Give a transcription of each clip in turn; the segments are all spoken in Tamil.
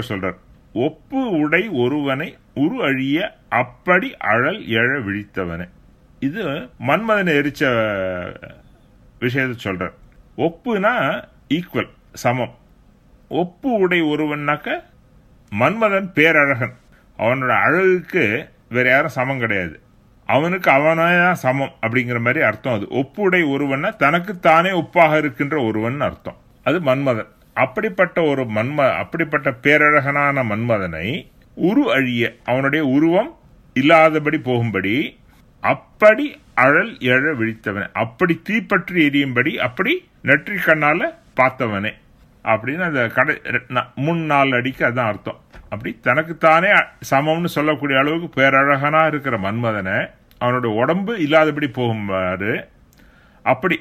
விளக்க சொல்றார் ஒப்பு உடை ஒருவனை உரு அழிய அப்படி அழல் எழ விழித்தவனே இது மன்மதனை எரிச்ச விஷயத்தை சொல்றார் ஒப்புனா ஈக்குவல் சமம் ஒப்பு உடை ஒருவன்னாக்க மன்மதன் பேரழகன் அவனோட அழகுக்கு வேற யாரும் சமம் கிடையாது அவனுக்கு அவனே தான் சமம் அப்படிங்கிற மாதிரி அர்த்தம் அது ஒப்புடை ஒருவன்னா தனக்கு தானே ஒப்பாக இருக்கின்ற ஒருவன் அர்த்தம் அது மன்மதன் அப்படிப்பட்ட ஒரு மன்ம அப்படிப்பட்ட பேரழகனான மன்மதனை உரு அழிய அவனுடைய உருவம் இல்லாதபடி போகும்படி அப்படி அழல் எழ விழித்தவனே அப்படி தீப்பற்றி எரியும்படி அப்படி நெற்றி கண்ணால பார்த்தவனே அப்படின்னு அந்த கடை முன் நாலு அடிக்கு அதான் அர்த்தம் அப்படி தனக்குத்தானே சமம்னு சொல்லக்கூடிய அளவுக்கு பேரழகனா இருக்கிற மன்மதனை அவனோட உடம்பு இல்லாதபடி போகும்பாரு அப்படி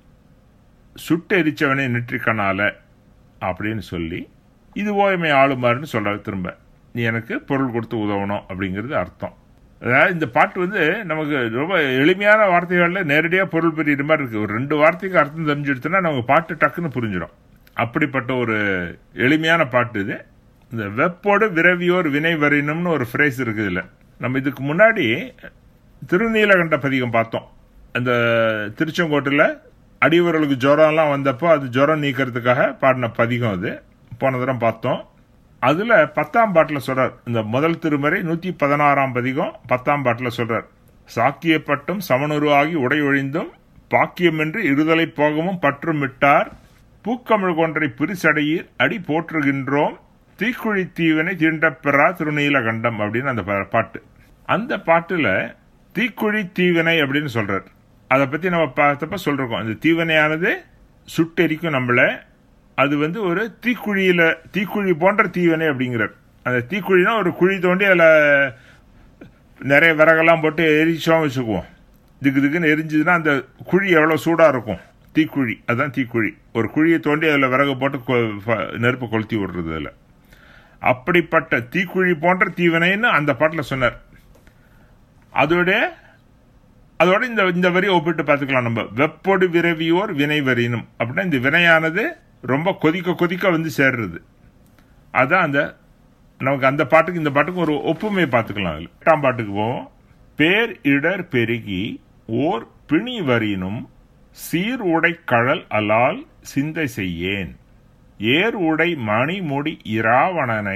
சுட்டு எரிச்சவனே நெற்றிக்கனால அப்படின்னு சொல்லி இது ஓய்மை ஆளுமாறுன்னு சொல்ற திரும்ப நீ எனக்கு பொருள் கொடுத்து உதவணும் அப்படிங்கிறது அர்த்தம் அதாவது இந்த பாட்டு வந்து நமக்கு ரொம்ப எளிமையான வார்த்தைகளில் நேரடியாக பொருள் பெரிய மாதிரி இருக்கு ஒரு ரெண்டு வார்த்தைக்கு அர்த்தம் தெரிஞ்சுடுத்துனா நமக்கு பாட்டு டக்குன்னு புரிஞ்சிடும் அப்படிப்பட்ட ஒரு எளிமையான பாட்டு இது இந்த வெப்போடு விரவியோர் வினை வரினும்னு ஒரு ஃப்ரேஸ் இருக்குது இல்லை நம்ம இதுக்கு முன்னாடி திருநீலகண்ட பதிகம் பார்த்தோம் அந்த திருச்செங்கோட்டில் அடிவர்களுக்கு ஜுரம்லாம் வந்தப்போ அது ஜுரம் நீக்கிறதுக்காக பாடின பதிகம் அது போன தரம் பார்த்தோம் அதில் பத்தாம் பாட்டில் சொல்றார் இந்த முதல் திருமறை நூற்றி பதினாறாம் பதிகம் பத்தாம் பாட்டில் சொல்றார் சாக்கியப்பட்டும் சமனுருவாகி உடை ஒழிந்தும் பாக்கியமென்று இருதலை போகவும் பற்றும் விட்டார் பூக்கமிழ் கொன்றை பிரிசடையீர் அடி போற்றுகின்றோம் தீக்குழி தீவனை தீண்டப்பெறா திருநீலகண்டம் அப்படின்னு அந்த பாட்டு அந்த பாட்டுல தீக்குழி தீவனை அப்படின்னு சொல்றார் அதை பத்தி நம்ம பார்த்தப்ப சொல்றோம் அந்த தீவனையானது சுட்டெரிக்கும் நம்மள அது வந்து ஒரு தீக்குழியில தீக்குழி போன்ற தீவனை அப்படிங்கிறார் அந்த தீக்குழினா ஒரு குழி தோண்டி அதில் நிறைய விறகெல்லாம் போட்டு எரிச்சோம் வச்சுக்குவோம் திக்கு திக்குன்னு எரிஞ்சதுன்னா அந்த குழி எவ்வளோ சூடாக இருக்கும் தீக்குழி அதுதான் தீக்குழி ஒரு குழியை தோண்டி அதில் விறகு போட்டு நெருப்பு கொளுத்தி விடுறது அதில் அப்படிப்பட்ட தீக்குழி போன்ற தீவனைன்னு அந்த பாட்டில் சொன்னார் அதோட அதோட இந்த இந்த வரியை ஒப்பிட்டு பார்த்துக்கலாம் நம்ம வெப்பொடு விரவியோர் வினை வரினும் அப்படின்னா இந்த வினையானது ரொம்ப கொதிக்க கொதிக்க வந்து சேர்றது அதான் அந்த நமக்கு அந்த பாட்டுக்கு இந்த பாட்டுக்கு ஒரு ஒப்புமை பார்த்துக்கலாம் அதில் எட்டாம் பாட்டுக்கு போவோம் பேர் இடர் பெருகி ஓர் பிணி வரினும் சீர் உடை கழல் அலால் சிந்தை செய்யேன் ஏர் உடை மணிமுடி இராவணனை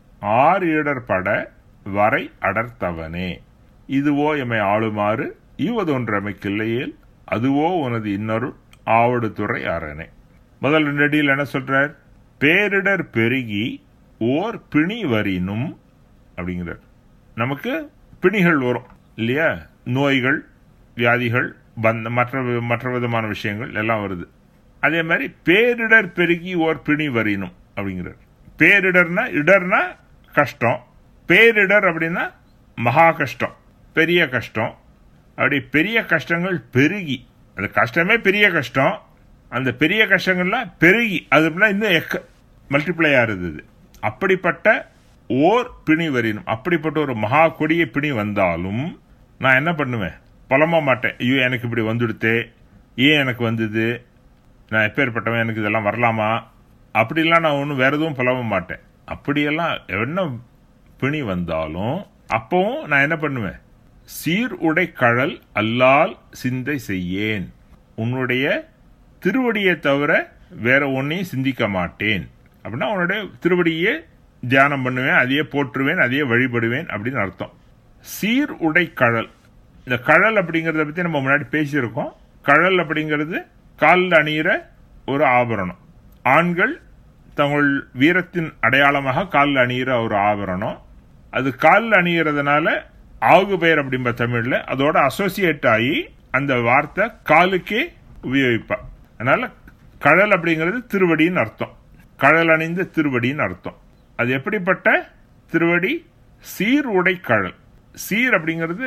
ஆறு இடர் பட வரை அடர்த்தவனே இதுவோ எமை ஆளுமாறு ஈவதொன்றமைக்கில்லையேல் அதுவோ உனது இன்னொரு ஆவடு துறை அரணே முதல் ரெண்டு அடியில் என்ன சொல்றார் பேரிடர் பெருகி ஓர் பிணி வரினும் அப்படிங்கிறார் நமக்கு பிணிகள் வரும் இல்லையா நோய்கள் வியாதிகள் பந்த மற்ற மற்ற விதமான விஷயங்கள் எல்லாம் வருது அதே மாதிரி பேரிடர் பெருகி ஓர் பிணி வரினும் அப்படிங்கிறார் பேரிடர்னா இடர்னா கஷ்டம் பேரிடர் அப்படின்னா மகா கஷ்டம் பெரிய கஷ்டம் அப்படி பெரிய கஷ்டங்கள் பெருகி அந்த கஷ்டமே பெரிய கஷ்டம் அந்த பெரிய கஷ்டங்கள்லாம் பெருகி அது இன்னும் எக்க மல்டிப்ளை ஆறுது அப்படிப்பட்ட ஓர் பிணி வரினும் அப்படிப்பட்ட ஒரு மகா கொடிய பிணி வந்தாலும் நான் என்ன பண்ணுவேன் புலம்ப மாட்டேன் ஐயோ எனக்கு இப்படி வந்துடுத்தே ஏன் எனக்கு வந்தது நான் எப்பேற்பட்டவன் எனக்கு இதெல்லாம் வரலாமா அப்படிலாம் நான் ஒன்றும் வேற எதுவும் புலம்ப மாட்டேன் அப்படியெல்லாம் என்ன பிணி வந்தாலும் அப்பவும் நான் என்ன பண்ணுவேன் சீர் உடை கழல் அல்லால் சிந்தை செய்யேன் உன்னுடைய திருவடியை தவிர வேற ஒன்னையும் சிந்திக்க மாட்டேன் அப்படின்னா உன்னுடைய திருவடியே தியானம் பண்ணுவேன் அதையே போற்றுவேன் அதையே வழிபடுவேன் அப்படின்னு அர்த்தம் சீர் உடை கழல் இந்த கழல் அப்படிங்கறத பத்தி நம்ம முன்னாடி பேசியிருக்கோம் கழல் அப்படிங்கிறது காலில் அணியிற ஒரு ஆபரணம் ஆண்கள் தங்கள் வீரத்தின் அடையாளமாக காலில் அணியிற ஒரு ஆபரணம் அது காலில் அணிகிறதுனால ஆகு பெயர் அப்படிம்ப தமிழ்ல அதோட அசோசியேட் ஆகி அந்த வார்த்தை காலுக்கே உபயோகிப்பா அதனால கழல் அப்படிங்கிறது திருவடின்னு அர்த்தம் கழல் அணிந்த திருவடின்னு அர்த்தம் அது எப்படிப்பட்ட திருவடி சீர் உடை கழல் சீர் அப்படிங்கிறது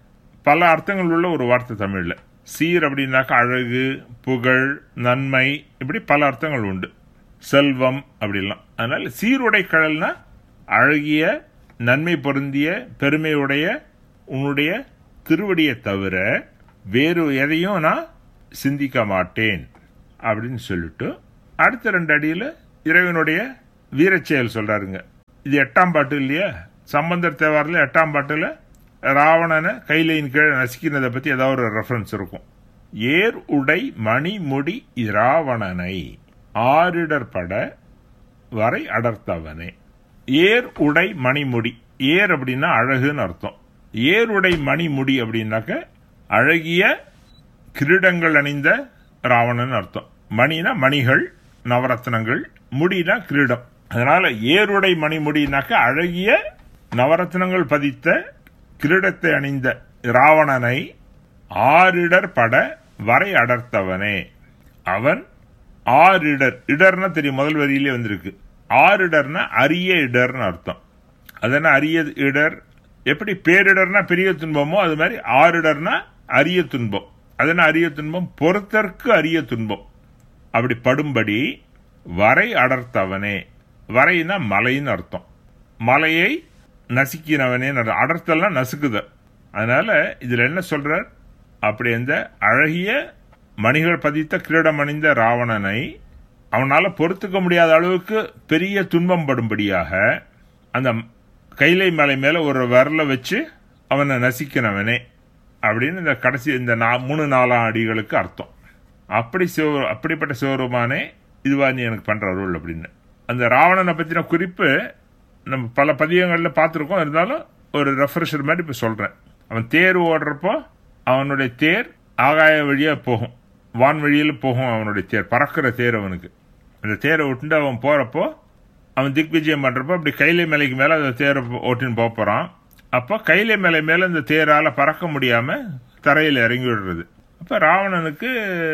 பல அர்த்தங்கள் உள்ள ஒரு வார்த்தை தமிழ்ல சீர் அப்படின்னாக்கா அழகு புகழ் நன்மை இப்படி பல அர்த்தங்கள் உண்டு செல்வம் அப்படிலாம் அதனால சீருடை கழல்னா அழகிய நன்மை பொருந்திய பெருமையுடைய உன்னுடைய திருவடியை தவிர வேறு எதையும் நான் சிந்திக்க மாட்டேன் அப்படின்னு சொல்லிட்டு அடுத்த ரெண்டு அடியில் இறைவனுடைய வீரச்செயல் சொல்றாருங்க இது எட்டாம் பாட்டு இல்லையா சம்பந்தர் தேவாரில் எட்டாம் பாட்டுல ராவணனை கைலையின் கீழே நசுக்கினதை பத்தி ஏதாவது ஒரு ரெஃபரன்ஸ் இருக்கும் ஏர் உடை மணிமுடி இராவணனை ஆரிடர்பட வரை அடர்த்தவனே ஏர் உடை மணிமுடி ஏர் அப்படின்னா அழகுன்னு அர்த்தம் ஏர் உடை மணிமுடி அப்படின்னாக்க அழகிய கிரீடங்கள் அணிந்த ராவணன் அர்த்தம் மணினா மணிகள் நவரத்னங்கள் முடினா கிரீடம் அதனால ஏருடை மணிமுடினாக்க அழகிய நவரத்னங்கள் பதித்த கிரீடத்தை அணிந்த ராவணனை ஆரிடர் பட வரை அடர்த்தவனே அவன் ஆரிடர் இடர்னா தெரியும் முதல் வரியிலே வந்திருக்கு ஆரிடர்னா அரிய இடர்னு அர்த்தம் அதன அரிய இடர் எப்படி பேரிடர்னா பெரிய துன்பமோ அது மாதிரி ஆரிடர்னா அரிய துன்பம் அதன அரிய துன்பம் பொறுத்தற்கு அரிய துன்பம் அப்படி படும்படி வரை அடர்த்தவனே வரைனா மலைன்னு அர்த்தம் மலையை நசுக்கினவனே அடர்த்தல்னா நசுக்குத அதனால இதுல என்ன சொல்றார் அப்படி அந்த அழகிய மணிகள் பதித்த கிரீடம் அணிந்த ராவணனை அவனால பொறுத்துக்க முடியாத அளவுக்கு பெரிய துன்பம் படும்படியாக அந்த கைலை மலை மேல ஒரு விரல வச்சு அவனை நசிக்கினவனே அப்படின்னு இந்த கடைசி இந்த மூணு நாலாம் அடிகளுக்கு அர்த்தம் அப்படி சிவ அப்படிப்பட்ட சிவருமானே இதுவா நீ எனக்கு பண்ற அருள் அப்படின்னு அந்த ராவணனை பத்தின குறிப்பு நம்ம பல பதியங்கள்ல பார்த்துருக்கோம் இருந்தாலும் ஒரு ரெஃப்ரெஷர் மாதிரி இப்ப சொல்றேன் அவன் தேர் ஓடுறப்போ அவனுடைய தேர் ஆகாய வழியா போகும் வான் வழியில போகும் அவனுடைய தேர் பறக்கிற தேர் அவனுக்கு அந்த தேரை விட்டுட்டு அவன் போறப்போ அவன் திக்விஜயம் பண்றப்போ அப்படி கைலை மலைக்கு மேல அந்த தேரை ஓட்டின்னு போக போறான் அப்போ கைலை மலை மேல இந்த தேரால பறக்க முடியாம தரையில் இறங்கி விடுறது அப்ப ராவணனுக்கு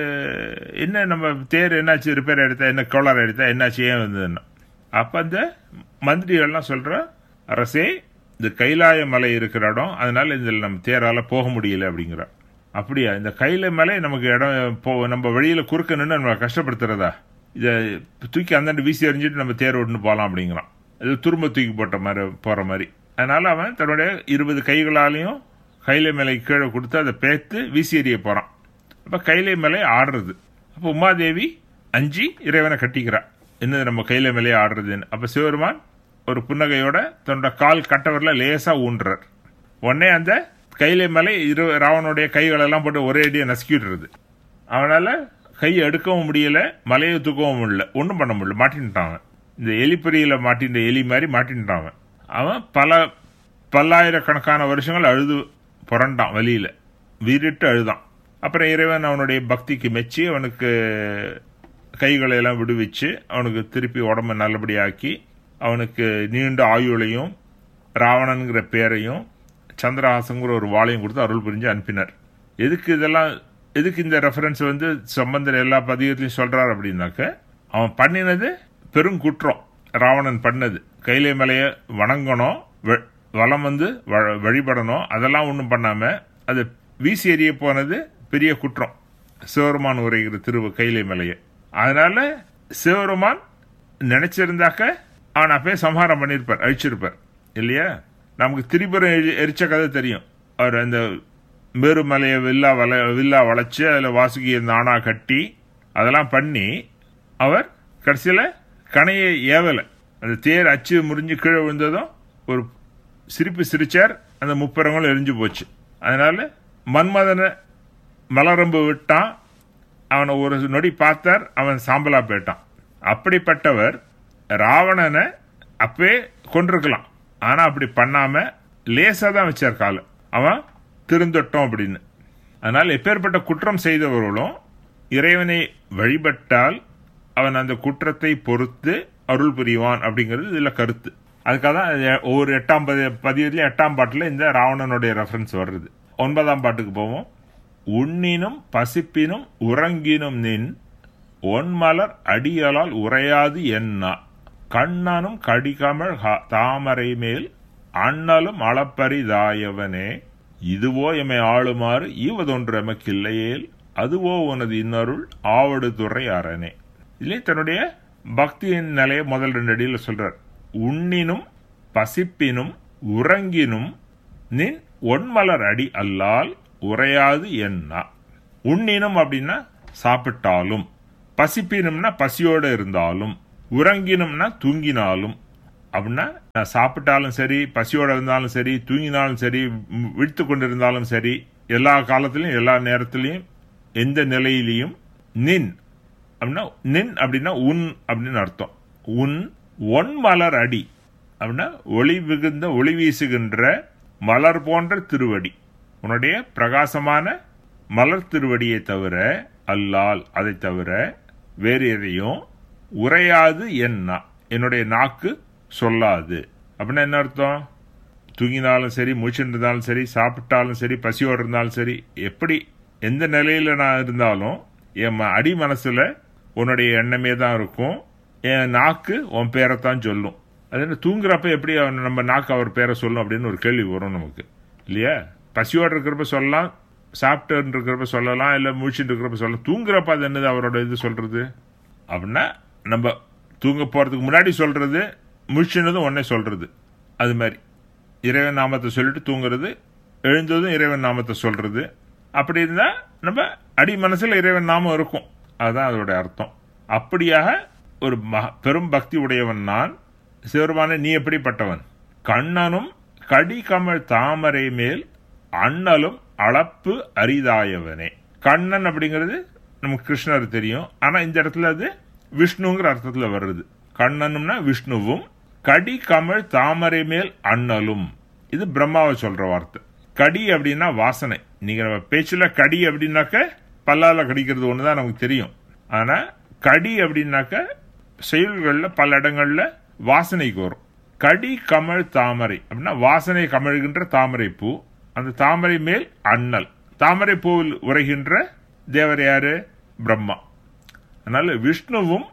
என்ன நம்ம தேர் என்னாச்சு ரிப்பேர் எடுத்தா என்ன கோளாறு எடுத்தா என்னாச்சு ஏன் வந்ததுன்னா அப்ப அந்த மந்திரிகள்லாம் சொல்ற அரசே இந்த கைலாய மலை இருக்கிற இடம் அதனால இதில் நம்ம தேரால போக முடியல அப்படிங்கிற அப்படியா இந்த கையில மலை நமக்கு இடம் போ நம்ம வழியில குறுக்க நின்று நம்ம கஷ்டப்படுத்துறதா இதை தூக்கி அந்தாண்டு வீசி எறிஞ்சிட்டு நம்ம தேர் ஓட்டுன்னு போகலாம் அப்படிங்கிறான் இது துரும்ப தூக்கி போட்ட மாதிரி போற மாதிரி அதனால அவன் தன்னுடைய இருபது கைகளாலையும் கைலை மலை கீழே கொடுத்து அதை பேத்து வீசி எறிய போறான் அப்ப கைலை மலை ஆடுறது அப்ப உமாதேவி அஞ்சு இறைவனை கட்டிக்கிறா என்ன நம்ம கையில மேலே ஆடுறதுன்னு அப்ப சிவருமான் ஒரு புன்னகையோட தன்னோட கால் கட்டவரில் லேசா ஊன்றார் உடனே அந்த கையில மேலே இரு ராவனுடைய கைகளெல்லாம் போட்டு ஒரே அடியை நசுக்கிடுறது அவனால கை எடுக்கவும் முடியல மலையை தூக்கவும் முடியல ஒன்றும் பண்ண முடியல மாட்டின்ட்டான் அவன் இந்த எலிப்பொறியில மாட்டின்ற எலி மாதிரி மாட்டின்ட்டான் அவன் அவன் பல பல்லாயிரக்கணக்கான வருஷங்கள் அழுது புரண்டான் வழியில வீறிட்டு அழுதான் அப்புறம் இறைவன் அவனுடைய பக்திக்கு மெச்சி அவனுக்கு கைகளை எல்லாம் விடுவிச்சு அவனுக்கு திருப்பி உடம்ப நல்லபடியாக்கி அவனுக்கு நீண்ட ஆயுளையும் ராவணன்கிற பேரையும் சந்திரஹாசங்கிற ஒரு வாளையும் கொடுத்து அருள் புரிஞ்சு அனுப்பினார் எதுக்கு இதெல்லாம் எதுக்கு இந்த ரெஃபரன்ஸ் வந்து சம்பந்தர் எல்லா பதிகத்திலையும் சொல்றார் அப்படின்னாக்க அவன் பண்ணினது பெருங்குற்றம் ராவணன் பண்ணது கைலை மலையை வணங்கணும் வளம் வந்து வழிபடணும் அதெல்லாம் ஒன்றும் பண்ணாம அது வீசி எறிய போனது பெரிய குற்றம் சிவருமான் உரைகிற திரு கைலை மலையை அதனால சிவருமான் நினைச்சிருந்தாக்க அவன் அப்பயே சம்ஹாரம் பண்ணியிருப்பார் அழிச்சிருப்பார் இல்லையா நமக்கு திரிபுரம் எரிச்ச கதை தெரியும் அவர் அந்த மேருமலையை வில்லா வள வில்லா வளைச்சு அதில் வாசுகியை நானா கட்டி அதெல்லாம் பண்ணி அவர் கடைசியில் கணையை ஏவலை அந்த தேர் அச்சு முறிஞ்சு கீழே விழுந்ததும் ஒரு சிரிப்பு சிரிச்சார் அந்த முப்பரங்களும் எரிஞ்சு போச்சு அதனால மன்மதனை மலரம்பு விட்டான் அவனை ஒரு நொடி பார்த்தார் அவன் சாம்பலா போயிட்டான் அப்படிப்பட்டவர் ராவணனை அப்பே கொண்டிருக்கலாம் ஆனா அப்படி பண்ணாம லேசா தான் வச்சார் காலம் அவன் திருந்தட்டும் அப்படின்னு அதனால் எப்பேற்பட்ட குற்றம் செய்தவர்களும் இறைவனை வழிபட்டால் அவன் அந்த குற்றத்தை பொறுத்து அருள் புரிவான் அப்படிங்கிறது இதுல கருத்து அதுக்காக தான் ஒவ்வொரு எட்டாம் பதி பதியத்துலயும் எட்டாம் பாட்டுல இந்த ராவணனுடைய ரெஃபரன்ஸ் வருது ஒன்பதாம் பாட்டுக்கு போவோம் உண்ணினும் பசிப்பினும் உறங்கினும் நின் ஒன்மலர் அடியலால் உரையாது என்னா கண்ணனும் கடிகமழ் தாமரை மேல் அண்ணலும் அளப்பரிதாயவனே இதுவோ எமை ஆளுமாறு ஈவதொன்று எமக்கில்லையேல் அதுவோ உனது இன்னருள் ஆவடு துறை அரணே இல்லையே தன்னுடைய பக்தியின் நிலையை முதல் ரெண்டு அடியில் சொல்றார் உண்ணினும் பசிப்பினும் உறங்கினும் நின் ஒன்மலர் அடி அல்லால் உரையாது என்ன உண்ணினும் அப்படின்னா சாப்பிட்டாலும் பசிப்பினும்னா பசியோடு இருந்தாலும் உறங்கினும்னா தூங்கினாலும் அப்படின்னா நான் சாப்பிட்டாலும் சரி பசியோட இருந்தாலும் சரி தூங்கினாலும் சரி ம், விழித்து கொண்டிருந்தாலும் சரி எல்லா காலத்திலையும் எல்லா நேரத்திலையும் எந்த நிலையிலையும் நின் அப்படின்னா நின் அப்படின்னா உன் அப்படின்னு அர்த்தம் உன் ஒன் மலர் அடி அப்படின்னா ஒளி மிகுந்த ஒளி வீசுகின்ற மலர் போன்ற திருவடி உன்னுடைய பிரகாசமான மலர் திருவடியை தவிர அல்லால் அதை தவிர வேறு எதையும் உரையாது என் நா- என்னுடைய நாக்கு சொல்லாது அப்படின்னா என்ன அர்த்தம் தூங்கினாலும் சரி முழிச்சுட்டு இருந்தாலும் சரி சாப்பிட்டாலும் சரி பசியோடு இருந்தாலும் சரி எப்படி எந்த நிலையில நான் இருந்தாலும் என் ம- அடி மனசுல உன்னுடைய எண்ணமே தான் இருக்கும் என் நாக்கு உன் பேரைத்தான் சொல்லும் அது என்ன தூங்குறப்ப எப்படி அவன் நம்ம நாக்கு அவர் பேரை சொல்லும் அப்படின்னு ஒரு கேள்வி வரும் நமக்கு இல்லையா பசியோடு இருக்கிறப்ப சொல்லலாம் சாப்பிட்டு இருக்கிறப்ப சொல்லலாம் இல்லை முழிச்சுட்டு இருக்கிறப்ப சொல்லலாம் தூங்குறப்ப அது என்னது அவரோட இது சொல்றது அப்படின்னா நம்ம தூங்க போறதுக்கு முன்னாடி சொல்றது முழிச்சுனதும் உடனே சொல்றது அது மாதிரி இறைவன் நாமத்தை சொல்லிட்டு தூங்குறது எழுந்ததும் இறைவன் நாமத்தை சொல்றது அப்படி இருந்தா நம்ம அடி மனசுல இறைவன் நாமம் இருக்கும் அதுதான் அதோட அர்த்தம் அப்படியாக ஒரு மக- பெரும் பக்தி உடையவன் நான் சிவருமான நீ எப்படிப்பட்டவன் கண்ணனும் கடி கமழ் தாமரை மேல் அண்ணலும் அளப்பு அரிதாயவனே கண்ணன் அப்படிங்கிறது நமக்கு கிருஷ்ணர் தெரியும் ஆனா இந்த இடத்துல அது விஷ்ணுங்கிற அர்த்தத்துல வருது கண்ணனும்னா விஷ்ணுவும் கடி கமழ் தாமரை மேல் அண்ணலும் இது பிரம்மாவை சொல்ற வார்த்தை கடி அப்படின்னா வாசனை நீங்க நம்ம பேச்சுல கடி அப்படின்னாக்க பல்லால கடிக்கிறது ஒண்ணுதான் நமக்கு தெரியும் ஆனா கடி அப்படின்னாக்க செயல்கள்ல பல இடங்கள்ல வாசனைக்கு வரும் கடி கமழ் தாமரை அப்படின்னா வாசனை கமழ்கின்ற தாமரை பூ அந்த தாமரை மேல் அண்ணல் தாமரை பூவில் உரைகின்ற தேவர் யாரு பிரம்மா அதனால விஷ்ணுவும்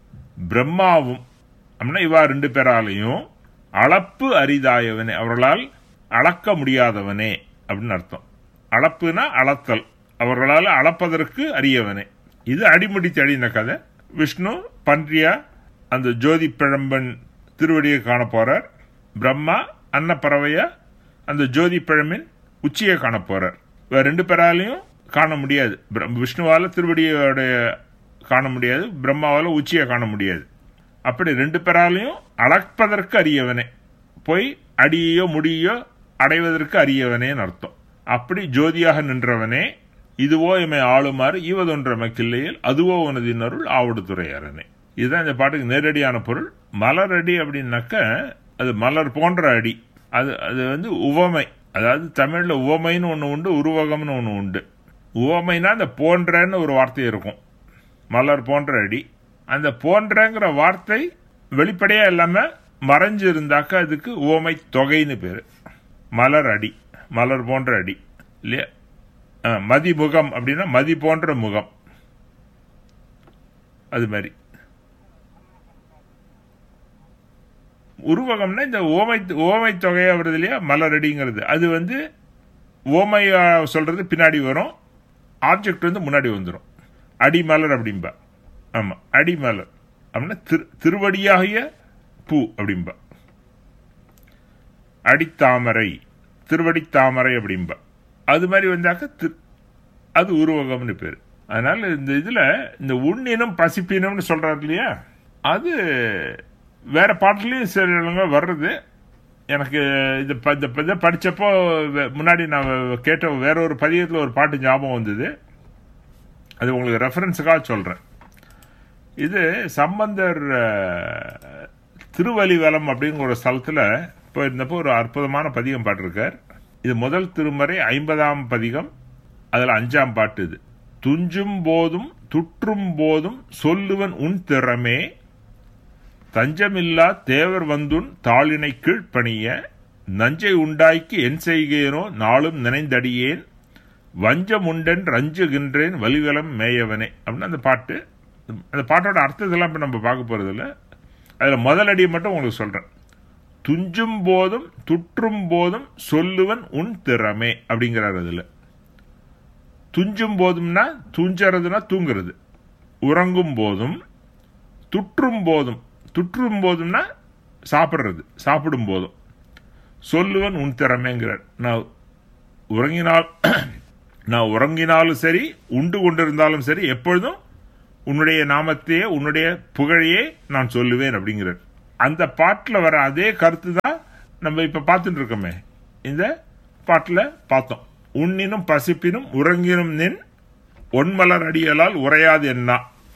பிரம்மாவும் அப்படின்னா இவா ரெண்டு பேராலையும் அளப்பு அரிதாயவனே அவர்களால் அளக்க முடியாதவனே அப்படின்னு அர்த்தம் அளப்புனா அளத்தல் அவர்களால் அளப்பதற்கு அரியவனே இது அடிமுடி தடின கதை விஷ்ணு பன்றியா அந்த ஜோதி பிழம்பன் திருவடியை காண போறார் பிரம்மா அன்னப்பறவையா அந்த ஜோதி பிழம்பின் உச்சியை காண போறார் இவ ரெண்டு பேராலையும் காண முடியாது பிர- விஷ்ணுவால திருவடியோட காண முடியாது பிரம்மாவால உச்சியை காண முடியாது அப்படி ரெண்டு பேராலையும் அளப்பதற்கு அரியவனே போய் அடியோ முடியோ அடைவதற்கு அரியவனேன்னு அர்த்தம் அப்படி ஜோதியாக நின்றவனே இதுவோ எமை ஆளுமாறு ஈவதொன்ற மக்கில்லையில் அதுவோ உனதின் அருள் ஆவடு துறையரனே இதுதான் இந்த பாட்டுக்கு நேரடியான பொருள் மலர் அடி அப்படின்னாக்க அது மலர் போன்ற அடி அது அது வந்து உவமை அதாவது தமிழ்ல உவமைன்னு ஒன்று உண்டு உருவகம்னு ஒன்று உண்டு உவமைனா அந்த போன்றன்னு ஒரு வார்த்தை இருக்கும் மலர் போன்ற அடி அந்த போன்றங்கிற வார்த்தை வெளிப்படையா இல்லாம மறைஞ்சு இருந்தாக்க அதுக்கு உவமை தொகைன்னு பேரு மலர் அடி மலர் போன்ற அடி இல்லையா ஆ, மதிமுகம் அப்படின்னா மதி போன்ற முகம் அது மாதிரி உருவகம்னா இந்த ஓமை ஓமை தொகையா வருது இல்லையா மலரடிங்கிறது அது வந்து ஓமையா சொல்றது பின்னாடி வரும் ஆப்ஜெக்ட் வந்து முன்னாடி வந்துடும் அடிமலர் அப்படிம்பா ஆமா அடிமலர் அப்படின்னா திரு திருவடியாகிய பூ அப்படிம்பா அடித்தாமரை திருவடித்தாமரை அப்படிம்பா அது மாதிரி வந்தாக்க திரு- அது உருவகம்னு பேர் அதனால இந்த இதுல இந்த உண்ணினம் பசிப்பினம்னு சொல்றாரு இல்லையா அது வேற பாட்டுலயும் சில இடங்க வர்றது எனக்கு இது ப- இந்த இதை படிச்சப்போ வே- முன்னாடி நான் கேட்ட வேற ஒரு பதியத்தில் ஒரு பாட்டு ஞாபகம் வந்தது அது உங்களுக்கு ரெஃபரன்ஸுக்காக சொல்றேன் இது சம்பந்தர் அஹ், திருவலிவலம் அப்படிங்கிற ஒரு ஸ்தலத்துல போயிருந்தப்போ ஒரு அற்புதமான பதிகம் பாட்டிருக்கார் இது முதல் திருமறை ஐம்பதாம் பதிகம் அதுல அஞ்சாம் பாட்டு இது துஞ்சும் போதும் துற்றும் போதும் சொல்லுவன் உன் திறமே தஞ்சமில்லா தேவர் வந்துன் தாளினை கீழ்ப்பணிய நஞ்சை உண்டாய்க்கு என் செய்கேனோ நாளும் நினைந்தடியேன் வஞ்சம் உண்டன் ரஞ்சுகின்றேன் வலிவலம் மேயவனே அப்படின்னு அந்த பாட்டு அந்த பாட்டோட அர்த்தத்தெல்லாம் இப்போ நம்ம பார்க்க போறது இல்ல அதுல முதல் அடியை மட்டும் உங்களுக்கு சொல்றேன் துஞ்சும் போதும் துற்றும் போதும் சொல்லுவன் உன் திறமே அப்படிங்கிறார் அதுல துஞ்சும் போதும்னா துஞ்சறதுனா தூங்குறது உறங்கும் போதும் துற்றும் போதும் துற்றும் போதும்னா சாப்பிடுறது சாப்பிடும் போதும் சொல்லுவன் உன் திறமைங்கிறார் நான் உறங்கினால் நான் உறங்கினாலும் சரி உண்டு கொண்டிருந்தாலும் சரி எப்பொழுதும் உன்னுடைய நாமத்தையே உன்னுடைய புகழையே நான் சொல்லுவேன் அப்படிங்கிறார் அந்த பாட்டில் வர அதே கருத்து தான் நம்ம இப்ப பார்த்துட்டு இருக்கோமே இந்த பாட்டில் பார்த்தோம் உண்ணினும் பசிப்பினும் உறங்கினும் நின் ஒன்மலர் அடியலால் உரையாது என்ன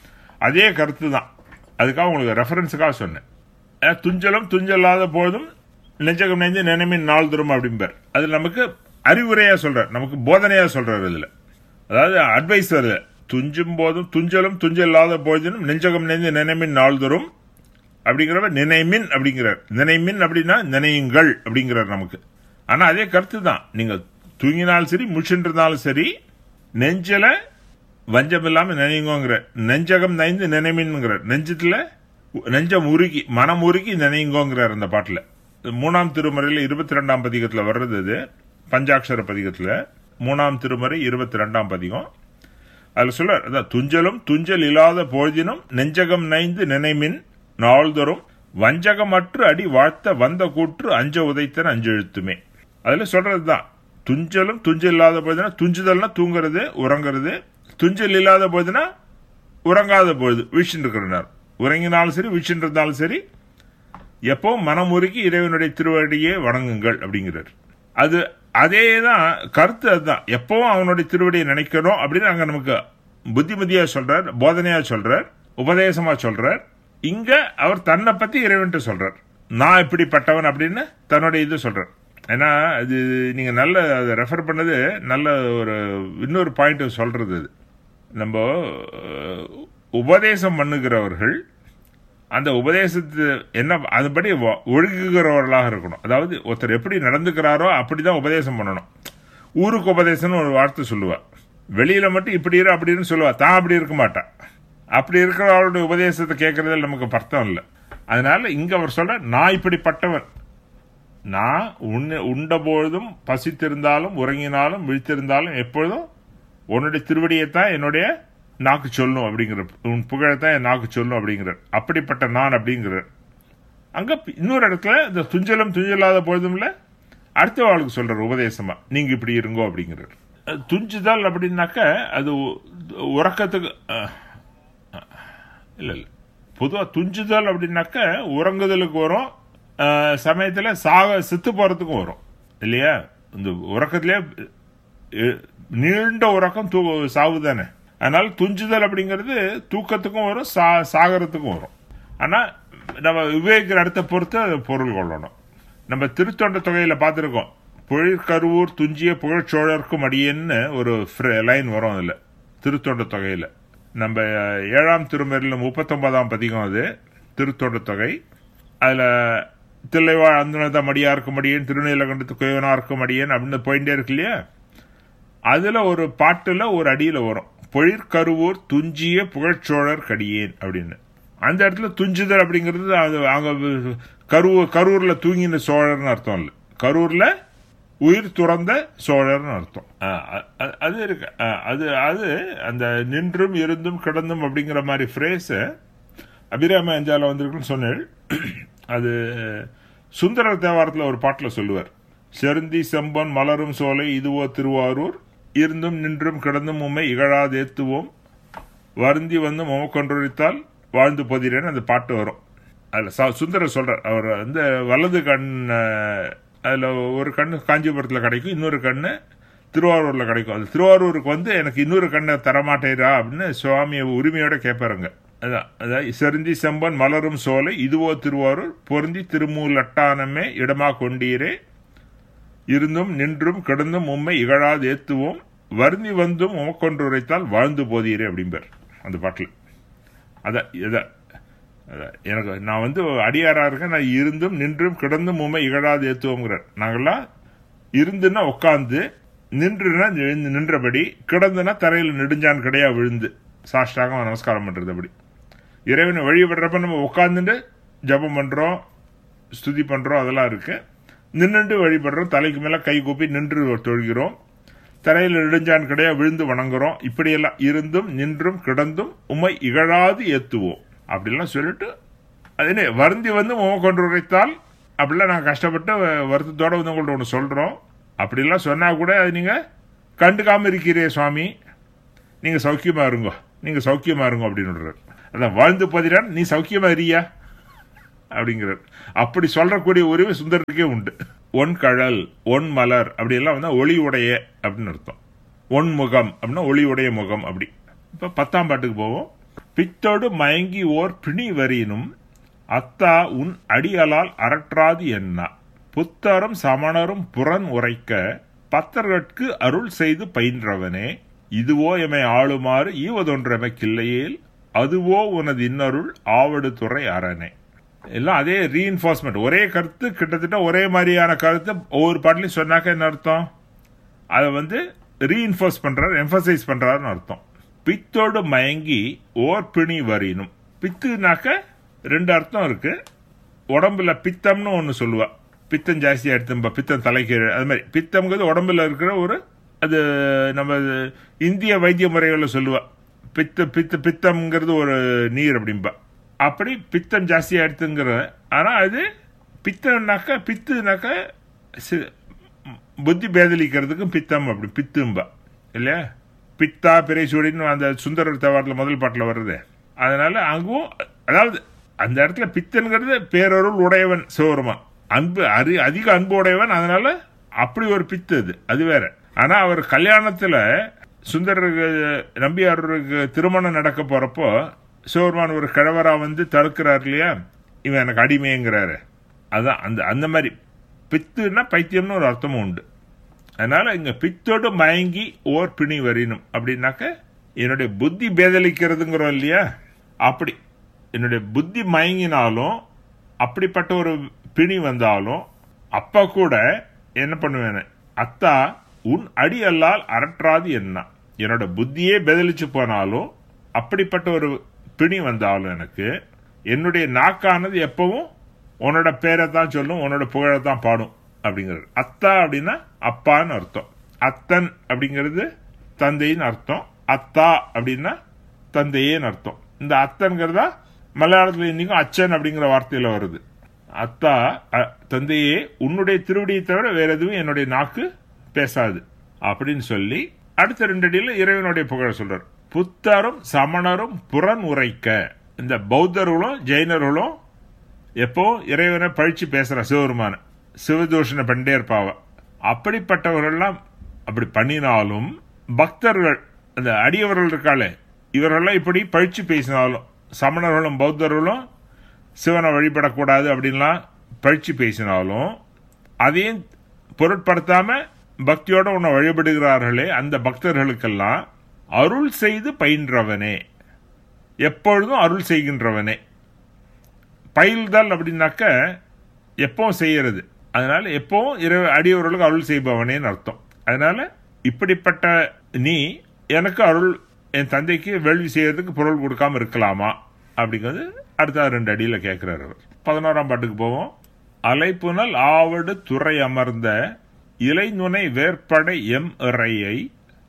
அதே கருத்து தான் அதுக்காக உங்களுக்கு ரெஃபரன்ஸுக்காக சொன்னேன் அஹ் துஞ்சலும் துஞ்சல்லாத போதும் நெஞ்சகம் நெஞ்சு நினைமின் நாள் தரும் அப்படிம்பார் அது நமக்கு அறிவுரையா சொல்றார் நமக்கு போதனையா சொல்றார் இதுல அதாவது அட்வைஸ் வருது துஞ்சும் போதும் துஞ்சலும் துஞ்சல்லாத போதினும் நெஞ்சகம் நெஞ்சு நினைமின் நாள் தரும் அப்படிங்கிறவ நினைமின் அப்படிங்கிறார் நினைமின் அப்படின்னா நினையுங்கள் அப்படிங்கிறார் நமக்கு ஆனா அதே கருத்து தான் நீங்க தூங்கினாலும் சரி முழிச்சுட்டு சரி நெஞ்சில வஞ்சம் இல்லாம நினைங்கோங்கிற நெஞ்சகம் நைந்து நினைமின்ங்கிறார் நெஞ்சத்துல நெஞ்சம் உருகி மனம் உருகி நினைங்கோங்கிறார் அந்த பாட்டுல மூணாம் திருமுறையில இருபத்தி ரெண்டாம் பதிகத்துல வர்றது இது பஞ்சாட்சர பதிகத்துல மூணாம் திருமுறை இருபத்தி ரெண்டாம் பதிகம் அதுல சொல்ல அதான் துஞ்சலும் துஞ்சல் இல்லாத பொழுதினும் நெஞ்சகம் நைந்து நினைமின் நாள்தோறும் வஞ்சகமற்று அடி வாழ்த்த வந்த கூற்று அஞ்ச உதைத்தன் அஞ்செழுத்துமே அதுல சொல்றதுதான் துஞ்சலும் துஞ்சல் இல்லாத போதுனா துஞ்சுதல்னா தூங்குறது உறங்குறது துஞ்சல் இல்லாத போதுனா உறங்காத பொழுது வீழ்ச்சின்னு இருக்கிறனார் உறங்கினாலும் சரி வீழ்ச்சின்னு இருந்தாலும் சரி எப்பவும் மனம் உருகி இறைவனுடைய திருவடியே வணங்குங்கள் அப்படிங்கிறார் அது அதே தான் கருத்து அதுதான் எப்பவும் அவனுடைய திருவடியை நினைக்கணும் அப்படின்னு அங்க நமக்கு புத்திமதியா சொல்றார் போதனையா சொல்றார் உபதேசமா சொல்றார் இங்க அவர் தன்னை பத்தி இறைவன்ட்டு சொல்றார் நான் இப்படிப்பட்டவன் அப்படின்னு தன்னுடைய இது சொல்றார் ஏன்னா அது நீங்க நல்ல அதை ரெஃபர் பண்ணது நல்ல ஒரு இன்னொரு பாயிண்ட் சொல்றது இது நம்ம அஹ், உபதேசம் பண்ணுகிறவர்கள் அந்த உபதேசத்து என்ன அதுபடி வ- ஒழுகுகிறவர்களாக இருக்கணும் அதாவது ஒருத்தர் எப்படி நடந்துக்கிறாரோ அப்படிதான் உபதேசம் பண்ணணும் ஊருக்கு உபதேசம்னு ஒரு வார்த்தை சொல்லுவா வெளியில மட்டும் இப்படி இரு அப்படின்னு சொல்லுவா தான் அப்படி இருக்க மாட்டா அப்படி இருக்கிறவருடைய உபதேசத்தை கேட்கறதுல நமக்கு பர்த்தம் இல்லை அதனால இங்க அவர் சொல்ற நான் இப்படிப்பட்டவன் நான் உண்ண உண்ட பொழுதும் பசித்திருந்தாலும் உறங்கினாலும் விழித்திருந்தாலும் எப்பொழுதும் உன்னுடைய திருவடியைத்தான் என்னுடைய நாக்கு சொல்லும் அப்படிங்கிற உன் புகழைத்தான் என் நாக்கு சொல்லும் அப்படிங்கிறார் அப்படிப்பட்ட நான் அப்படிங்கிறார் அங்க பி- இன்னொரு இடத்துல இந்த துஞ்சலும் துஞ்சலாத பொழுதும்ல அடுத்த வாழ்க்கை சொல்றார் உபதேசமா நீங்க இப்படி இருங்கோ அப்படிங்கிறார் அஹ் துஞ்சுதல் அப்படின்னாக்க அது உ- உறக்கத்துக்கு அஹ், அஹ், இல்ல இல்ல பொதுவா துஞ்சுதல் அப்படின்னாக்க உறங்குதலுக்கு வரும் அஹ், சமயத்துல சாக செத்து போறதுக்கும் வரும் இல்லையா இந்த உறக்கத்திலே அஹ், நீண்ட உறக்கம் தூ சாவு தானே அதனால துஞ்சுதல் அப்படிங்கிறது தூக்கத்துக்கும் வரும் சா சாகரத்துக்கும் வரும் ஆனா நம்ம விவேகிற இடத்த பொறுத்து அது பொருள் கொள்ளணும் நம்ம திருத்தொண்ட தொகையில பார்த்திருக்கோம் புழிற்கருவூர் துஞ்சிய புகழ்ச்சோழர்க்கும் அடியேன்னு ஒரு லைன் வரும் அதுல திருத்தொண்ட தொகையில நம்ம ஏழாம் திருமறையில் முப்பத்தொன்பதாம் பதிகம் அது திருத்தொண்ட தொகை அதுல தில்லைவாழ் அந்துணத மடியாருக்கும் அடியேன் திருநீலகண்டத்து குயவனாருக்கும் அடியேன் அப்படின்னு போயிட்டே இருக்கு இல்லையா அதுல ஒரு பாட்டுல ஒரு அடியில வரும் பொழிற்கருவூர் துஞ்சிய புகழ்ச்சோழர் கடியேன் அப்படின்னு அந்த இடத்துல துஞ்சுதல் அப்படிங்கிறது அது அங்க கரூர் கரூர்ல தூங்கின சோழர்னு அர்த்தம் இல்ல கரூர்ல உயிர் துறந்த சோழர்னு அர்த்தம் ஆ, அ- அ- அது இருக்கு ஆ, அது அது அந்த நின்றும் இருந்தும் கிடந்தும் அப்படிங்கிற மாதிரி ஃப்ரேஸ் அபிராம அஞ்சால வந்திருக்குன்னு சொன்னேன் அது சுந்தரர் தேவாரத்தில் ஒரு பாட்டில் சொல்லுவார் செருந்தி செம்பன் மலரும் சோலை இதுவோ திருவாரூர் இருந்தும் நின்றும் கிடந்தும் உம்மை இகழாதேத்துவோம் வருந்தி வந்து முமக்கொன்றொழித்தால் வாழ்ந்து போதிரேன்னு அந்த பாட்டு வரும் அதில் ச- சுந்தரர் சொல்றார் அவர் வந்து வலது கண் அஹ், அதுல ஒரு கண்ணு காஞ்சிபுரத்தில் கிடைக்கும் இன்னொரு கண்ணு திருவாரூர்ல கிடைக்கும் அது திருவாரூருக்கு வந்து எனக்கு இன்னொரு கண்ணை தரமாட்டேரா அப்படின்னு சுவாமியை உரிமையோட கேட்பாருங்க அதான் அதான் செருந்தி செம்பன் மலரும் சோலை இதுவோ திருவாரூர் பொருந்தி திருமூலட்டானமே இடமா கொண்டீரே இருந்தும் நின்றும் கிடந்தும் உம்மை இகழாது ஏத்துவோம் வருந்தி வந்தும் உமக்கொன்று உரைத்தால் வாழ்ந்து போதீரே அப்படிம்பார் அந்த பாட்டில் அதான் இதான் அதான் எனக்கு நான் வந்து அடியாரா இருக்கேன் நான் இருந்தும் நின்றும் கிடந்தும் உண்மை இகழாது ஏத்துவோங்கிறார் நாங்கெல்லாம் இருந்துன்னா உட்காந்து நின்றுனா எழுந்து நின்றபடி கிடந்துனா தரையில் நெடுஞ்சான் கிடையா விழுந்து சாஷ்டாக நமஸ்காரம் பண்றது அப்படி இறைவனை வழிபடுறப்ப நம்ம உட்காந்துட்டு ஜெபம் பண்றோம் ஸ்துதி பண்றோம் அதெல்லாம் இருக்கு நின்னுட்டு வழிபடுறோம் தலைக்கு மேல கை கூப்பி நின்று தொழுகிறோம் தரையில் நெடுஞ்சான் கிடையா விழுந்து வணங்குறோம் இப்படியெல்லாம் இருந்தும் நின்றும் கிடந்தும் உம்மை இகழாது ஏத்துவோம் அப்படிலாம் சொல்லிட்டு அது என்ன வருந்தி வந்து உமை கொண்டு உரைத்தால் அப்படிலாம் நாங்கள் கஷ்டப்பட்டு வ- வருத்தத்தோட வந்து உங்கள்ட்ட ஒன்று சொல்றோம் அப்படிலாம் சொன்னா கூட அது நீங்க கண்டுக்காம இருக்கிறீரே சுவாமி நீங்க சௌக்கியமா இருங்கோ நீங்க சௌக்கியமா இருங்கோ அப்படின்னு விடுறாரு. அதான் வாழ்ந்து பதிரான் நீ சௌக்கியமா இருக்கியா அப்படிங்கிறார் அப்படி சொல்றக்கூடிய உரிமை சுந்தரருக்கே உண்டு ஒன் கழல் ஒன் மலர் அப்படி எல்லாம் வந்து ஒளி உடைய அப்படின்னு அர்த்தம் ஒன் முகம் அப்படின்னா ஒளி உடைய முகம் அப்படி இப்ப பத்தாம் பாட்டுக்கு போவோம் பித்தோடு மயங்கி ஓர் பிணி வரினும் அத்தா உன் அடியலால் அரற்றாது என்ன புத்தரும் சமணரும் புறன் உரைக்க பத்தர்கட்கு அருள் செய்து பயின்றவனே இதுவோ எமை ஆளுமாறு ஈவதொன்றெமக்கில்லையேல் அதுவோ உனது இன்னருள் ஆவடு துறை அரணே எல்லாம் அதே ரீஎன்ஃபோர்ஸ்மெண்ட் ஒரே கருத்து கிட்டத்தட்ட ஒரே மாதிரியான கருத்து ஒவ்வொரு பாட்டிலையும் சொன்னாக்க என்ன அர்த்தம் அதை வந்து ரீஎன்ஃபோர்ஸ் பண்றாரு எம்பசைஸ் பண்றாருன்னு அர்த்தம் பித்தோடு மயங்கி ஓர் பிணி வரினும் பித்துனாக்க ரெண்டு அர்த்தம் இருக்கு உடம்புல பித்தம்னு ஒன்று சொல்லுவா பித்தம் ஜாஸ்தியா எடுத்தும்பா பித்தம் தலைக்கீழ் அது மாதிரி பித்தம்ங்கிறது உடம்புல இருக்கிற ஒரு அது நம்ம இந்திய வைத்திய முறைகளில் சொல்லுவா பித்த பித்த பித்தம்ங்கிறது ஒரு நீர் அப்படிம்பா அப்படி பித்தம் ஜாஸ்தியா எடுத்துங்கிற ஆனா அது பித்தம்னாக்க பித்துனாக்க சி- புத்தி பேதலிக்கிறதுக்கும் பித்தம் அப்படி பித்தும்பா இல்லையா பித்தா பிறைசூடின்னு அந்த சுந்தரர் தவாரில் முதல் பாட்டில் வருது அதனால அங்கும் அதாவது அந்த இடத்துல பித்தன்கிறது பேரருள் உடையவன் சிவருமான் அன்பு அரி அதிக அன்பு உடையவன் அதனால அப்படி ஒரு பித்து அது அது வேற ஆனா அவர் கல்யாணத்துல சுந்தரருக்கு நம்பியாருக்கு திருமணம் நடக்க போறப்போ சிவருமான் ஒரு கிழவரா வந்து தடுக்கிறார் இல்லையா இவன் எனக்கு அடிமைங்கிறாரு அதான் அந்த அந்த மாதிரி பித்துன்னா பைத்தியம்னு ஒரு அர்த்தமும் உண்டு அதனால இங்க பித்தோடு மயங்கி ஓர் பிணி வரினும் அப்படின்னாக்க என்னுடைய புத்தி பேதலிக்கிறதுங்கிறோம் இல்லையா அப்படி என்னுடைய புத்தி மயங்கினாலும் அப்படிப்பட்ட ஒரு பிணி வந்தாலும் அப்ப கூட என்ன பண்ணுவேன் அத்தா உன் அடி அல்லால் அரற்றாது என்ன என்னோட புத்தியே பேதலிச்சு போனாலும் அப்படிப்பட்ட ஒரு பிணி வந்தாலும் எனக்கு என்னுடைய நாக்கானது எப்பவும் உன்னோட பேரை தான் சொல்லும் உன்னோட புகழை தான் பாடும் அப்படிங்கிறது அத்தா அப்படின்னா அப்பான்னு அர்த்தம் அத்தன் அப்படிங்கிறது தந்தைன்னு அர்த்தம் அத்தா அப்படின்னா தந்தையேன்னு அர்த்தம் இந்த அத்தன்கிறதா மலையாளத்தில் இன்னைக்கும் அச்சன் அப்படிங்கிற வார்த்தையில வருது அத்தா அ- தந்தையே உன்னுடைய திருவடியை தவிர வேற எதுவும் என்னுடைய நாக்கு பேசாது அப்படின்னு சொல்லி அடுத்த ரெண்டு அடியில இறைவனுடைய புகழ சொல்றார் புத்தரும் சமணரும் புறன் உரைக்க இந்த பௌத்தர்களும் ஜெயினர்களும் எப்போ இறைவனை பழிச்சு பேசுற சிவருமான சிவதூஷண பண்ணிட்டே இருப்பாவ அப்படிப்பட்டவர்கள்லாம் அப்படி பண்ணினாலும் பக்தர்கள் அந்த அடியவர்கள் இருக்காளே இவரெல்லாம் இப்படி பழிச்சு பேசினாலும் சமணர்களும் பௌத்தர்களும் சிவனை வழிபடக்கூடாது அப்படின்லாம் பழிச்சு பேசினாலும் அதையும் பொருட்படுத்தாம பக்தியோட உன்னை வழிபடுகிறார்களே அந்த பக்தர்களுக்கெல்லாம் அருள் செய்து பயின்றவனே எப்பொழுதும் அருள் செய்கின்றவனே பயில்தல் அப்படின்னாக்க எப்பவும் செய்யறது அதனால எப்பவும் இறை அடியவர்களுக்கு அருள் செய்பவனேன்னு அர்த்தம் அதனால இப்படிப்பட்ட நீ எனக்கு அருள் என் தந்தைக்கு வேள்வி செய்யறதுக்கு பொருள் கொடுக்காம இருக்கலாமா அப்படிங்கிறது அடுத்த ரெண்டு அடியில கேட்கிறார் அவர் பதினோராம் பாட்டுக்கு போவோம் அலைப்புனல் ஆவடு துறை அமர்ந்த இலைநுனை வேற்படை எம் இறையை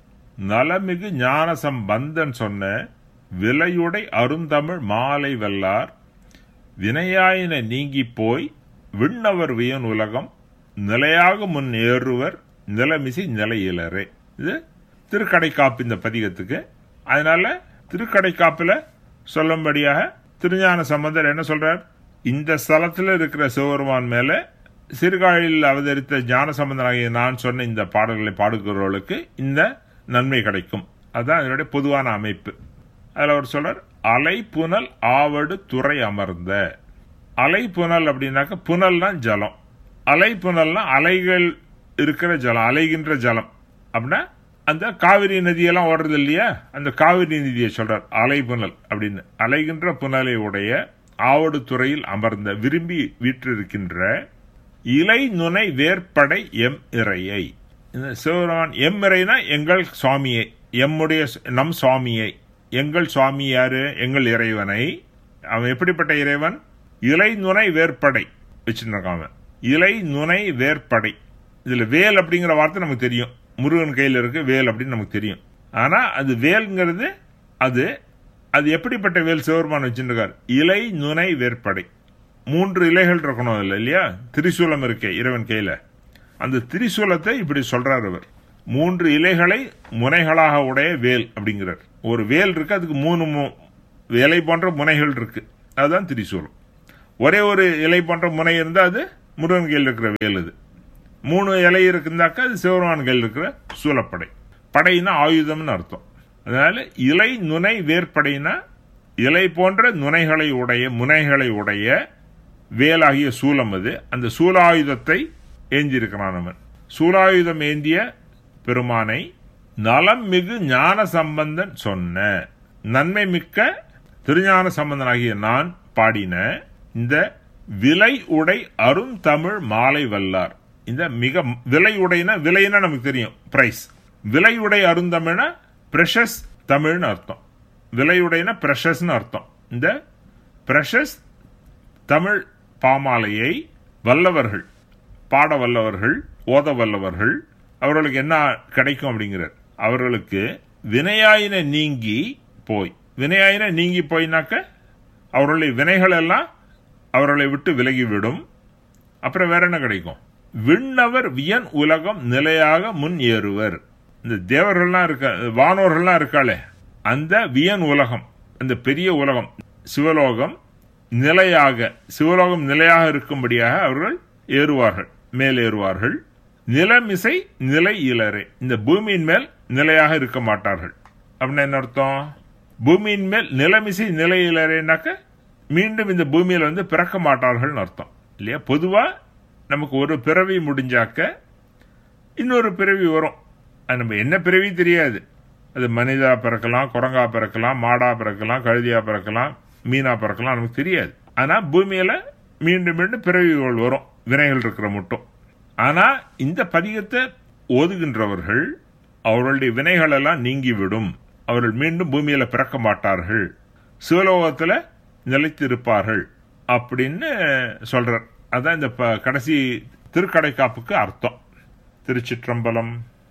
நலமிகு ஞான சம்பந்தன் சொன்ன விலையுடை அருந்தமிழ் மாலை வெல்லார் வினையாயின நீங்கி போய் விண்ணவர் வியன் உலகம் நிலையாக முன் ஏறுவர் நிலமிசை நிலையிலரே இது திருக்கடைக்காப்பு இந்த பதிகத்துக்கு அதனால திருக்கடைக்காப்புல சொல்லும்படியாக திருஞான சம்பந்தர் என்ன சொல்றார் இந்த ஸ்தலத்தில் இருக்கிற சிவபெருமான் மேல சிறுகாழில் அவதரித்த ஞான சம்பந்தனாகிய நான் சொன்ன இந்த பாடல்களை பாடுகிறவர்களுக்கு இந்த நன்மை கிடைக்கும் அதுதான் இதனுடைய பொதுவான அமைப்பு அதுல அவர் சொல்றார் அலை புனல் ஆவடு துறை அமர்ந்த அலை புனல் அப்படின்னாக்க புனல்னா ஜலம் அலை புனல்னா அலைகள் இருக்கிற ஜலம் அலைகின்ற ஜலம் அப்படின்னா அந்த காவிரி நதியெல்லாம் ஓடுறது இல்லையா அந்த காவிரி நதியை சொல்றார் அலை புனல் அப்படின்னு அலைகின்ற புனலை உடைய ஆவடு துறையில் அமர்ந்த விரும்பி வீற்றிருக்கின்ற இலை நுனை வேற்படை எம் இறையை இந்த சிவபெருமான் எம் இறைனா எங்கள் சுவாமியை எம்முடைய நம் சுவாமியை எங்கள் சுவாமி யாரு எங்கள் இறைவனை அவன் எப்படிப்பட்ட இறைவன் இலை நுனை வேற்படை வச்சிருக்கான் அவன் இலை நுனை வேற்படை இதுல வேல் அப்படிங்கிற வார்த்தை நமக்கு தெரியும் முருகன் கையில் இருக்கு வேல் அப்படின்னு நமக்கு தெரியும் ஆனா அது வேல்ங்கிறது அது அது எப்படிப்பட்ட வேல் சிவபெருமான் வச்சிருக்கார் இலை நுனை வேற்படை மூன்று இலைகள் இருக்கணும் இல்ல இல்லையா திரிசூலம் இருக்கே இறைவன் கையில அந்த திரிசூலத்தை இப்படி சொல்றார் அவர் மூன்று இலைகளை முனைகளாக உடைய வேல் அப்படிங்கிறார் ஒரு வேல் இருக்கு அதுக்கு மூணு மு- வேலை போன்ற முனைகள் இருக்கு அதுதான் திரிசூலம் ஒரே ஒரு இலை போன்ற முனை இருந்தால் அது முருகன் கையில் இருக்கிற வேல் இது மூணு இலை இருக்குந்தாக்கா அது சிவருமான் கையில் இருக்கிற சூலப்படை படைனா ஆயுதம்னு அர்த்தம் அதனால இலை நுனை வேர்படைனா இலை போன்ற நுனைகளை உடைய முனைகளை உடைய வேலாகிய சூலம் அது அந்த சூலாயுதத்தை ஏந்தியிருக்கிறான் அவன் சூலாயுதம் ஏந்திய பெருமானை நலம் மிகு ஞான சம்பந்தன் சொன்ன நன்மை மிக்க திருஞான சம்பந்தனாகிய நான் பாடின இந்த விலை உடை அருந்தமிழ் மாலை வல்லார் இந்த மிக விலை உடைனா விலைன்னா நமக்கு தெரியும் பிரைஸ் விலை உடை அருந்தமிழ்னா பிரஷஸ் தமிழ்னு அர்த்தம் விலையுடைன பிரஷஸ்னு அர்த்தம் இந்த பிரஷஸ் தமிழ் பாமாலையை வல்லவர்கள் பாட வல்லவர்கள் ஓத வல்லவர்கள் அவர்களுக்கு என்ன கிடைக்கும் அப்படிங்கிறார் அவர்களுக்கு வினையாயின நீங்கி போய் வினையாயின நீங்கி போயினாக்க அவர்களுடைய வினைகள் எல்லாம் அவர்களை விட்டு விலகிவிடும் அப்புறம் வேற என்ன கிடைக்கும் விண்ணவர் வியன் உலகம் நிலையாக முன் ஏறுவர் இந்த தேவர்கள்லாம் இருக்க வானோர்கள்லாம் இருக்காளே அந்த வியன் உலகம் அந்த பெரிய உலகம் சிவலோகம் நிலையாக சிவலோகம் நிலையாக இருக்கும்படியாக அவர்கள் ஏறுவார்கள் மேலேறுவார்கள் நிலமிசை நிலை இலரே இந்த பூமியின் மேல் நிலையாக இருக்க மாட்டார்கள் அப்படின்னா என்ன அர்த்தம் பூமியின் மேல் நிலமிசை நிலை இலரேனாக்க மீண்டும் இந்த பூமியில வந்து பிறக்க மாட்டார்கள்னு அர்த்தம் இல்லையா பொதுவா நமக்கு ஒரு பிறவி முடிஞ்சாக்க இன்னொரு பிறவி வரும் அது நம்ம என்ன பிறவி தெரியாது அது மனிதா பிறக்கலாம் குரங்கா பிறக்கலாம் மாடா பிறக்கலாம் கழுதியா பிறக்கலாம் மீனா பிறக்கலாம் நமக்கு தெரியாது ஆனா பூமியில மீண்டும் மீண்டும் பிறவிகள் வரும் வினைகள் இருக்கிற மட்டும் ஆனா இந்த பதிகத்தை ஓதுகின்றவர்கள் அவர்களுடைய வினைகள் எல்லாம் நீங்கிவிடும் அவர்கள் மீண்டும் பூமியில பிறக்க மாட்டார்கள் சிவலோகத்துல நிலைத்து இருப்பார்கள் அப்படின்னு சொல்றார் அதான் இந்த ப- கடைசி திருக்கடைக்காப்புக்கு அர்த்தம் திருச்சிற்றம்பலம்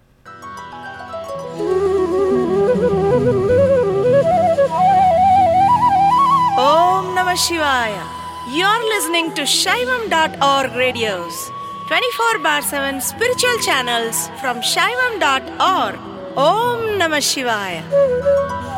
Om Namah Shivaya. You're listening to Shaivam.org radios, 24 bar 7 spiritual channels from Shaivam.org. Om Namah Shivaya.